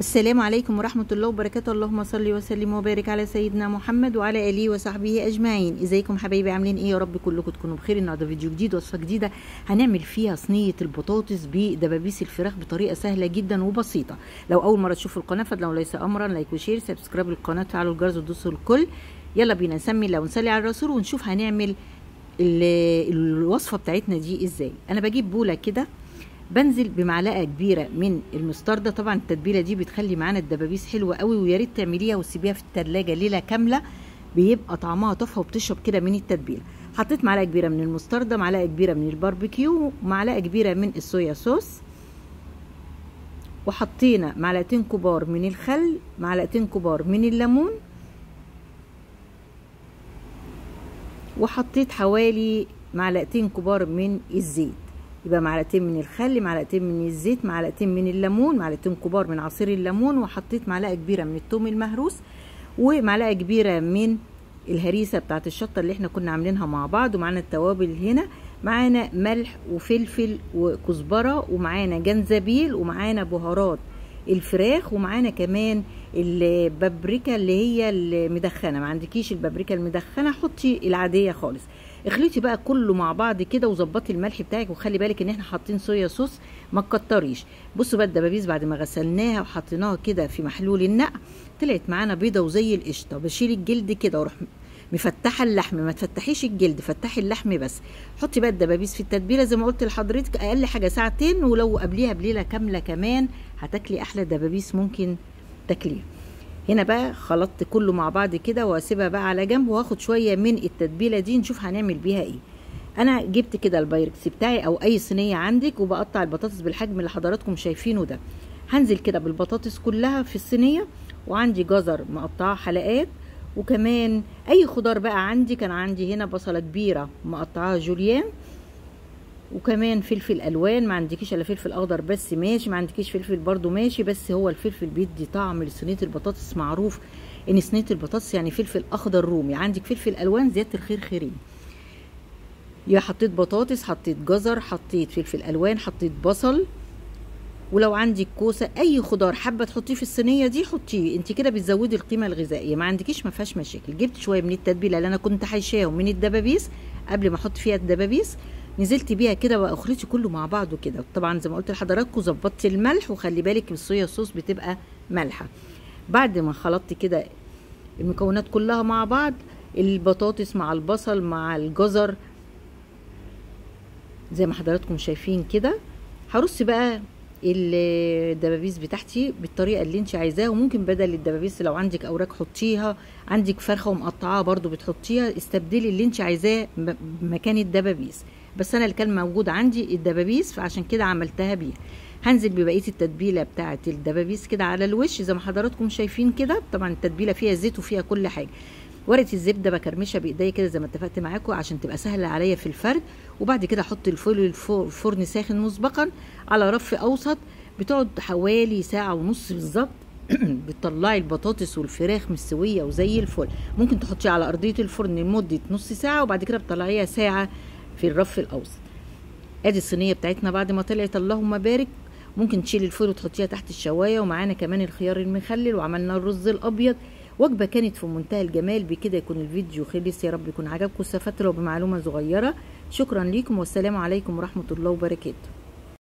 السلام عليكم ورحمة الله وبركاته اللهم صل وسلم وبارك على سيدنا محمد وعلى آله وصحبه أجمعين ازيكم حبايبي عاملين ايه يا رب كلكم تكونوا بخير النهارده فيديو جديد وصفة جديدة هنعمل فيها صينية البطاطس بدبابيس الفراخ بطريقة سهلة جدا وبسيطة لو أول مرة تشوفوا القناة فلو ليس أمرا لايك وشير سبسكرايب للقناة فعلوا الجرس وتدوسوا الكل يلا بينا نسمي الله ونصلي على الرسول ونشوف هنعمل الوصفة بتاعتنا دي ازاي أنا بجيب بولة كده بنزل بمعلقه كبيره من المستردة طبعا التتبيله دي بتخلي معانا الدبابيس حلوه قوي ويا ريت تعمليها وتسيبيها في التلاجة ليله كامله بيبقى طعمها تحفه وبتشرب كده من التتبيله حطيت معلقه كبيره من المستردة معلقه كبيره من الباربيكيو ومعلقه كبيره من الصويا صوص وحطينا معلقتين كبار من الخل معلقتين كبار من الليمون وحطيت حوالي معلقتين كبار من الزيت يبقى معلقتين من الخل معلقتين من الزيت معلقتين من الليمون معلقتين كبار من عصير الليمون وحطيت معلقه كبيره من الثوم المهروس ومعلقه كبيره من الهريسه بتاعت الشطه اللي احنا كنا عاملينها مع بعض ومعانا التوابل هنا معانا ملح وفلفل وكزبره ومعانا جنزبيل ومعانا بهارات الفراخ ومعانا كمان البابريكا اللي هي المدخنه ما عندكيش البابريكا المدخنه حطي العاديه خالص اخلطي بقى كله مع بعض كده وظبطي الملح بتاعك وخلي بالك ان احنا حاطين صويا صوص ما تكتريش بصوا بقى الدبابيس بعد ما غسلناها وحطيناها كده في محلول النقع طلعت معانا بيضه وزي القشطه بشيل الجلد كده واروح مفتحه اللحم ما تفتحيش الجلد فتحي اللحم بس حطي بقى الدبابيس في التتبيله زي ما قلت لحضرتك اقل حاجه ساعتين ولو قبليها بليله كامله كمان هتاكلي احلى دبابيس ممكن تاكليها هنا بقى خلطت كله مع بعض كده واسيبها بقى على جنب وهاخد شويه من التتبيله دي نشوف هنعمل بيها ايه انا جبت كده البايركس بتاعي او اي صينيه عندك وبقطع البطاطس بالحجم اللي حضراتكم شايفينه ده هنزل كده بالبطاطس كلها في الصينيه وعندي جزر مقطعه حلقات وكمان اي خضار بقى عندي كان عندي هنا بصله كبيره مقطعاها جوليان وكمان فلفل الوان ما عندكيش الا فلفل اخضر بس ماشي ما عندكيش فلفل برضو ماشي بس هو الفلفل بيدي طعم لصينيه البطاطس معروف ان صينيه البطاطس يعني فلفل اخضر رومي عندك فلفل الوان زياده الخير خيرين يا حطيت بطاطس حطيت جزر حطيت فلفل الوان حطيت بصل ولو عندك كوسه اي خضار حابه تحطيه في الصينيه دي حطيه انت كده بتزودي القيمه الغذائيه ما عندكيش ما فيهاش مشاكل جبت شويه من التتبيله اللي انا كنت حاشاهم من الدبابيس قبل ما احط فيها الدبابيس نزلت بيها كده واخلطي كله مع بعضه كده طبعا زي ما قلت لحضراتكم ظبطتي الملح وخلي بالك الصويا صوص بتبقى مالحه بعد ما خلطت كده المكونات كلها مع بعض البطاطس مع البصل مع الجزر زي ما حضراتكم شايفين كده هرص بقى الدبابيس بتاعتي بالطريقه اللي انت عايزاها وممكن بدل الدبابيس لو عندك اوراق حطيها عندك فرخه ومقطعاها برضو بتحطيها استبدلي اللي انت عايزاه مكان الدبابيس بس انا اللي كان موجود عندي الدبابيس فعشان كده عملتها بيها هنزل ببقيه التتبيله بتاعه الدبابيس كده على الوش زي ما حضراتكم شايفين كده طبعا التتبيله فيها زيت وفيها كل حاجه ورقه الزبده بكرمشها بايديا كده زي ما اتفقت معاكم عشان تبقى سهله عليا في الفرد وبعد كده احط الفول الفرن ساخن مسبقا على رف اوسط بتقعد حوالي ساعه ونص بالظبط بتطلعي البطاطس والفراخ مستويه وزي الفل ممكن تحطيها على ارضيه الفرن لمده نص ساعه وبعد كده بتطلعيها ساعه في الرف الاوسط ادي الصينيه بتاعتنا بعد ما طلعت اللهم بارك ممكن تشيلي الفول وتحطيها تحت الشوايه ومعانا كمان الخيار المخلل وعملنا الرز الابيض وجبه كانت في منتهى الجمال بكده يكون الفيديو خلص يا رب يكون عجبكم استفدتوا لو بمعلومه صغيره شكرا ليكم والسلام عليكم ورحمه الله وبركاته